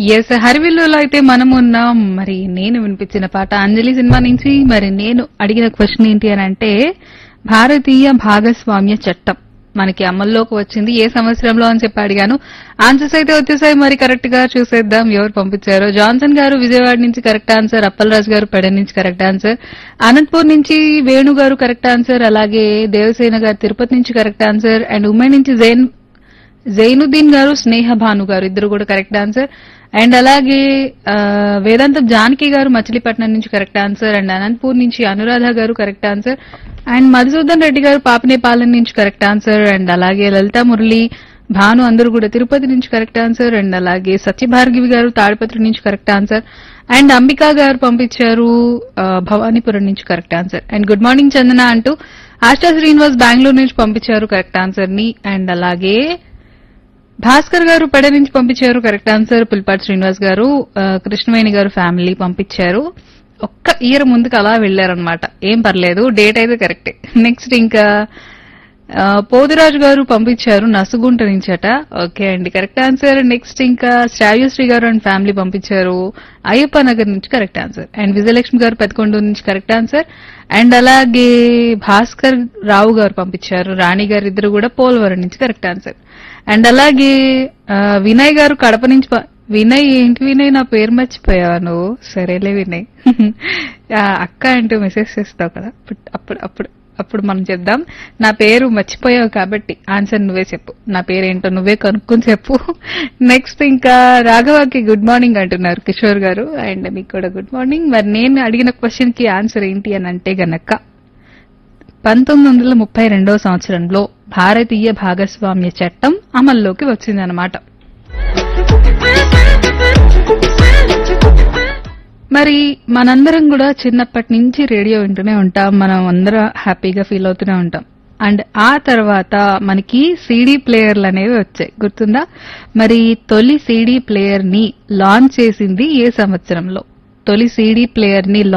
yes హరివిల్లులో అయితే మనం ఉన్నాం మరి నేను వినిపించిన పాట అంజలి సినిమా నుంచి మరి నేను అడిగిన క్వశ్చన్ ఏంటి అని అంటే భారతీయ భాగస్వామ్య చట్టం మనకి అమల్లోకి వచ్చింది ఏ సంవత్సరంలో అని చెప్పి అడిగాను ఆన్సర్స్ అయితే వచ్చేసాయి మరి కరెక్ట్ గా చూసేద్దాం ఎవరు పంపించారో జాన్సన్ గారు విజయవాడ నుంచి కరెక్ట్ ఆన్సర్ అప్పలరాజు గారు పెడ నుంచి కరెక్ట్ ఆన్సర్ అనంతపూర్ నుంచి వేణు గారు కరెక్ట్ ఆన్సర్ అలాగే దేవసేన గారు తిరుపతి నుంచి కరెక్ట్ ఆన్సర్ అండ్ ఉమెన్ నుంచి జైన్ జైనుద్దీన్ గారు స్నేహ భాను గారు ఇద్దరు కూడా కరెక్ట్ ఆన్సర్ అండ్ అలాగే ఆ, వేదాంతం జానకి గారు మచిలీపట్నం నుంచి కరెక్ట్ ఆన్సర్ అండ్ అనంతపూర్ నుంచి అనురాధ గారు correct answer and Madhusudan Reddy గారు పాపనేపాలెం నుంచి కరెక్ట్ ఆన్సర్ అండ్ అలాగే లలితా మురళి భాను అందరూ కూడా తిరుపతి నుంచి కరెక్ట్ ఆన్సర్ అండ్ అలాగే సత్యభార్గివి గారు తాడిపత్రి నుంచి కరెక్ట్ ఆన్సర్ అండ్ అంబికా గారు పంపించారు ఆ, భవానీపురం నుంచి correct answer and good morning Chandana అంటూ ఆశా శ్రీనివాస్ బెంగళూరు నుంచి పంపించారు కరెక్ట్ ఆన్సర్ ని అండ్ అలాగే భాస్కర్ గారు పెడ నుంచి పంపించారు కరెక్ట్ ఆన్సర్ పుల్పాటి శ్రీనివాస్ గారు ఆ, కృష్ణవేణి గారు ఫ్యామిలీ పంపించారు ఒక్క ఇయర్ ముందుకు అలా వెళ్లారనమాట ఏం పర్లేదు డేట్ అయితే కరెక్టే నెక్స్ట్ ఇంకా ఆ, పోతురాజు గారు పంపించారు నసుగుంట నుంచట ఓకే అండి కరెక్ట్ ఆన్సర్ నెక్స్ట్ ఇంకా శ్రావ్యశ్రీ గారు అండ్ ఫ్యామిలీ పంపించారు అయ్యప్ప నగర్ నుంచి కరెక్ట్ ఆన్సర్ అండ్ విజయలక్ష్మి గారు పెదకొండ నుంచి కరెక్ట్ ఆన్సర్ అండ్ అలాగే భాస్కర్ రావు గారు పంపించారు రాణి గారు ఇద్దరు కూడా పోలవరం నుంచి కరెక్ట్ ఆన్సర్ అండ్ అలాగే ఆ, వినయ్ గారు కడప నుంచి ప- వినయ్ ఏంటి వినయ్ నా పేరు మర్చిపోయావా నువ్వు సరేలే వినయ్ ఆ, అక్క అంటూ మెసేజ్ చేస్తావు కదా అప్పుడు అప్పుడు అప్పుడు అప్పుడు మనం చెప్దాం నా పేరు మర్చిపోయావు కాబట్టి ఆన్సర్ నువ్వే చెప్పు నా పేరు ఏంటో నువ్వే కనుక్కొని చెప్పు నెక్స్ట్ ఇంకా రాఘవకి గుడ్ మార్నింగ్ అంటున్నారు కిషోర్ గారు అండ్ మీకు కూడా గుడ్ మార్నింగ్ మరి నేను అడిగిన క్వశ్చన్ కి ఆన్సర్ ఏంటి అని అంటే గనక పంతొమ్మిది వందల ముప్పై రెండవ సంవత్సరంలో భారతీయ భాగస్వామ్య చట్టం అమల్లోకి వచ్చిందనమాట మరి మనందరం కూడా చిన్నప్పటి నుంచి రేడియో వింటూనే ఉంటాం మనం అందరం హ్యాపీగా ఫీల్ అవుతూనే ఉంటాం అండ్ ఆ తర్వాత మనకి సీడీ ప్లేయర్లు అనేవి వచ్చాయి గుర్తుందా మరి తొలి సీడీ ప్లేయర్ ని లాంచ్ చేసింది ఏ సంవత్సరంలో తొలి సీడీ ప్లేయర్ ని